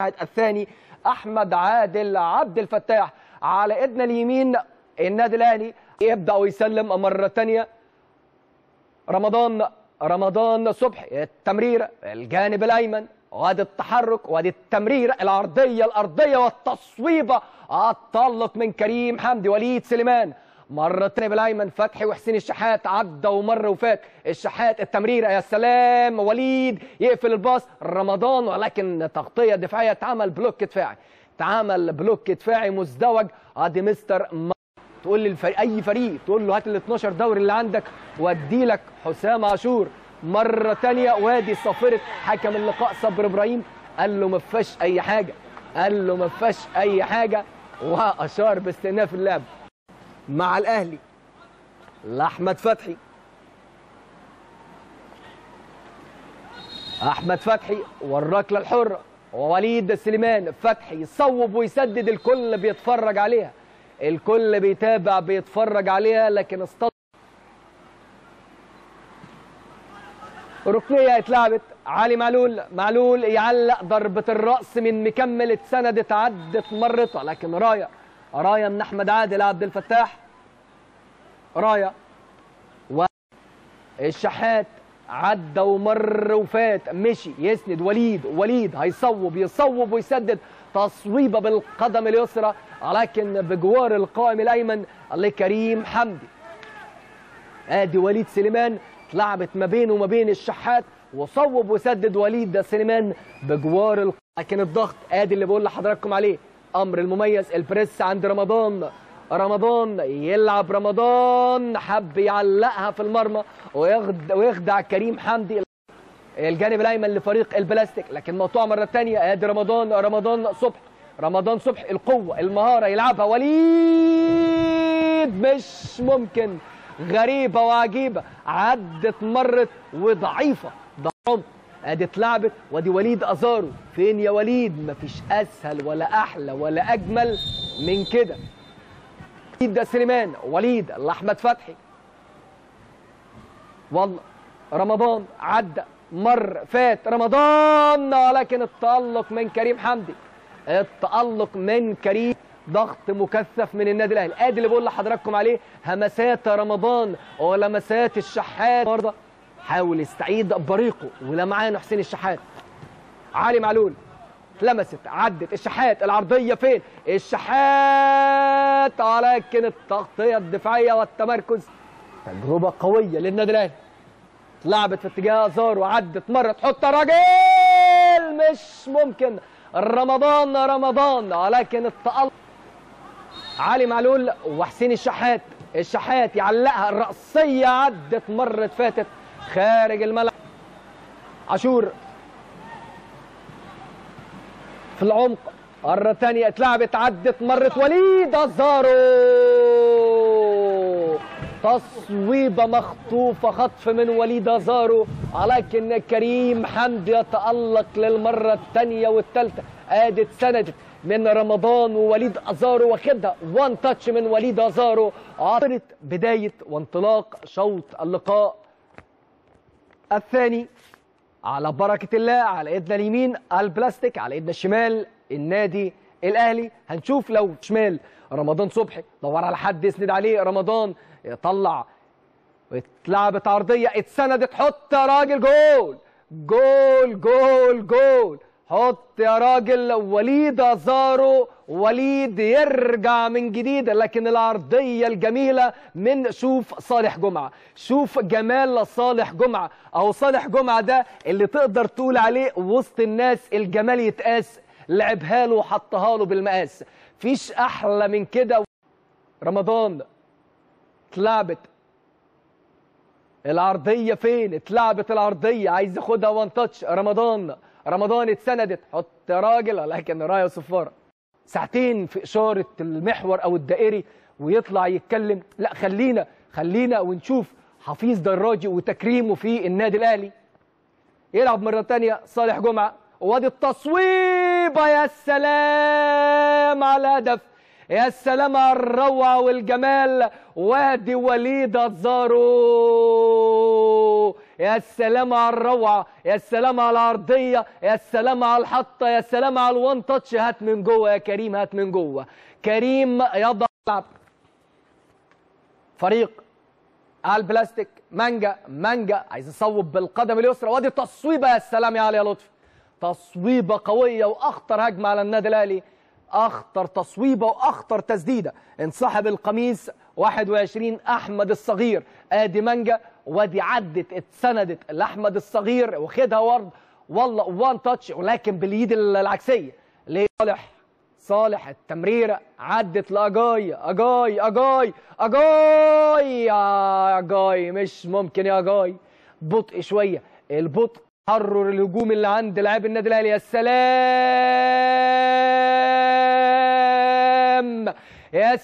الثاني احمد عادل عبد الفتاح على ايدنا اليمين النادي الاهلي يبدا ويسلم مره ثانيه رمضان رمضان صبحي التمرير الجانب الايمن وادي التحرك وادي التمرير العرضيه الارضيه والتصويبه التالق من كريم حمدي وليد سليمان مرة تانية بالايمن فتحي وحسين الشحات عدى ومر وفات الشحات التمريره يا سلام وليد يقفل الباص رمضان ولكن تغطيه دفاعيه اتعمل بلوك دفاعي اتعمل بلوك دفاعي مزدوج ادي مستر م... تقول لي الفريق اي فريق تقول له هات ال 12 دوري اللي عندك وادي لك حسام عاشور مره ثانيه وادي صافره حكم اللقاء صبر ابراهيم قال له ما فيهاش اي حاجه قال له ما فيهاش اي حاجه واشار باستئناف اللعب مع الاهلي لاحمد فتحي احمد فتحي والركله الحره ووليد سليمان فتحي يصوب ويسدد الكل بيتفرج عليها الكل بيتابع بيتفرج عليها لكن اصطد ركنيه اتلعبت علي معلول معلول يعلق ضربه الراس من مكمل اتسندت عدت مرتها لكن رايه رايه من احمد عادل عبد الفتاح رايه والشحات عدى ومر وفات مشي يسند وليد وليد هيصوب يصوب ويسدد تصويبه بالقدم اليسرى لكن بجوار القائم الايمن لكريم حمدي ادي وليد سليمان اتلعبت ما بينه وما بين الشحات وصوب وسدد وليد ده سليمان بجوار الق... لكن الضغط ادي اللي بقول لحضراتكم عليه امر المميز البريس عند رمضان رمضان يلعب رمضان حب يعلقها في المرمى ويخدع, ويخدع كريم حمدي الجانب الايمن لفريق البلاستيك لكن مقطوعه مره ثانيه ادي رمضان رمضان صبحي رمضان صبحي القوه المهاره يلعبها وليد مش ممكن غريبه وعجيبه عدت مرت وضعيفه ده عمق ادي اتلعبت وادي وليد ازارو فين يا وليد مفيش اسهل ولا احلى ولا اجمل من كده وليد ده سليمان وليد لاحمد فتحي والله رمضان عدى مر فات رمضان لكن التألق من كريم حمدي التألق من كريم ضغط مكثف من النادي الاهلي ادي اللي بقول لحضراتكم عليه همسات رمضان ولمسات الشحات النهارده حاول يستعيد بريقه ولمعانه حسين الشحات علي معلول لمست عدت الشحات العرضيه فين الشحات ولكن التغطيه الدفاعيه والتمركز تجربه قويه للنادي الاهلي لعبت في اتجاه ازار وعدت مره تحط راجل مش ممكن رمضان رمضان ولكن التألق علي معلول وحسين الشحات الشحات يعلقها الرأسية عدت مرة فاتت خارج الملعب عاشور في العمق مرة ثانية اتلعبت عدت مرت وليد الزارو تصويبة مخطوفة خطف من وليد أزارو ولكن كريم حمدي يتألق للمرة الثانية والثالثة ادت سندت من رمضان ووليد أزارو واخدها وان تاتش من وليد أزارو عطرت بداية وانطلاق شوط اللقاء الثاني على بركة الله على ايدنا اليمين البلاستيك على ايدنا الشمال النادي الاهلي هنشوف لو شمال رمضان صبحي دور على حد يسند عليه رمضان يطلع اتلعبت عرضيه اتسندت حط يا راجل جول جول جول جول حط يا راجل وليد ازارو وليد يرجع من جديد لكن العرضيه الجميله من شوف صالح جمعه شوف جمال صالح جمعه او صالح جمعه ده اللي تقدر تقول عليه وسط الناس الجمال يتقاس لعبها له وحطها له بالمقاس فيش احلى من كده رمضان اتلعبت العرضيه فين اتلعبت العرضيه عايز ياخدها وان تاتش رمضان رمضان اتسندت حط يا راجل لكن رايه صفاره ساعتين في اشاره المحور او الدائري ويطلع يتكلم لا خلينا خلينا ونشوف حفيظ دراجي وتكريمه في النادي الاهلي يلعب مره ثانيه صالح جمعه وادي التصويبه يا سلام على الهدف يا سلام على الروعه والجمال وادي وليد الزارو يا سلام على الروعه يا سلام على العرضيه يا سلام على الحطه يا سلام على الوان تاتش هات من جوه يا كريم هات من جوه كريم يضع يلعب فريق على البلاستيك مانجا مانجا عايز يصوب بالقدم اليسرى وادي تصويبه يا سلام يا علي يا لطفي تصويبه قويه واخطر هجمه على النادي الاهلي اخطر تصويبه واخطر تسديده انسحب القميص 21 احمد الصغير ادي مانجا وادي عدت اتسندت لاحمد الصغير واخدها ورد والله وان تاتش ولكن باليد العكسيه لصالح صالح التمريره عدت لاجاي اجاي اجاي اجاي يا اجاي مش ممكن يا اجاي بطء شويه البطء حرر الهجوم اللي عند لاعب النادي الاهلي يا سلام يا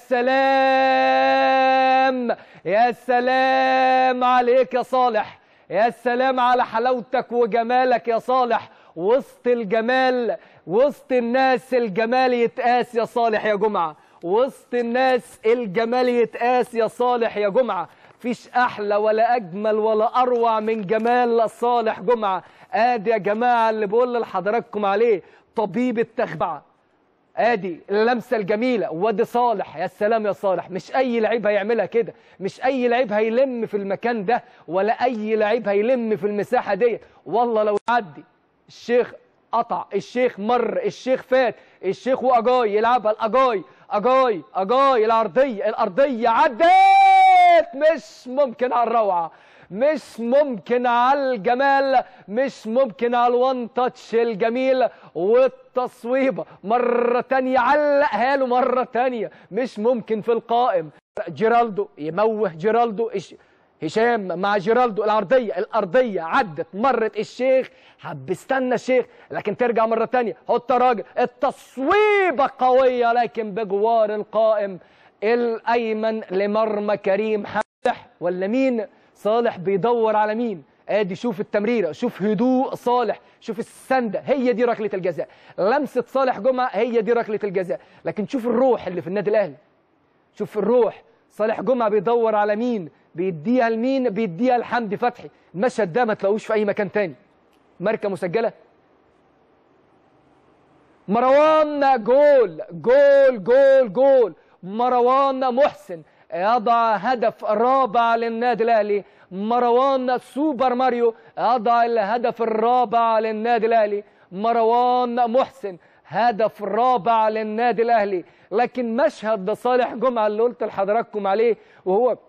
سلام يا سلام عليك يا صالح يا سلام على حلاوتك وجمالك يا صالح وسط الجمال وسط الناس الجمال يتقاس يا صالح يا جمعة وسط الناس الجمال يتقاس يا صالح يا جمعة فيش أحلى ولا أجمل ولا أروع من جمال صالح جمعة آدي يا جماعة اللي بقول لحضراتكم عليه طبيب التخبعة ادي اللمسه الجميله وادي صالح يا سلام يا صالح مش اي لعيب هيعملها كده مش اي لعيب هيلم في المكان ده ولا اي لعيب هيلم في المساحه ديت والله لو عدي الشيخ قطع الشيخ مر الشيخ فات الشيخ واجاي يلعبها الاجاي اجاي اجاي الارضيه الارضيه عدت مش ممكن على الروعه مش ممكن على الجمال مش ممكن على الوان تاتش الجميل والتصويبه مره تانية علقها له مره تانية مش ممكن في القائم جيرالدو يموه جيرالدو هشام مع جيرالدو الارضيه الارضيه عدت مرت الشيخ حب استنى الشيخ لكن ترجع مره تانية حط راجل التصويبه قويه لكن بجوار القائم الايمن لمرمى كريم حمدح ولا مين صالح بيدور على مين ادي شوف التمريره شوف هدوء صالح شوف السنده هي دي ركله الجزاء لمسه صالح جمعه هي دي ركله الجزاء لكن شوف الروح اللي في النادي الاهلي شوف الروح صالح جمعه بيدور على مين بيديها لمين بيديها لحمدي فتحي المشهد ده ما تلاقوش في اي مكان تاني ماركه مسجله مروان جول جول جول جول مروان محسن يضع هدف رابع للنادي الاهلي مروان سوبر ماريو يضع الهدف الرابع للنادي الاهلي مروان محسن هدف رابع للنادي الاهلي لكن مشهد صالح جمعه اللي قلت لحضراتكم عليه وهو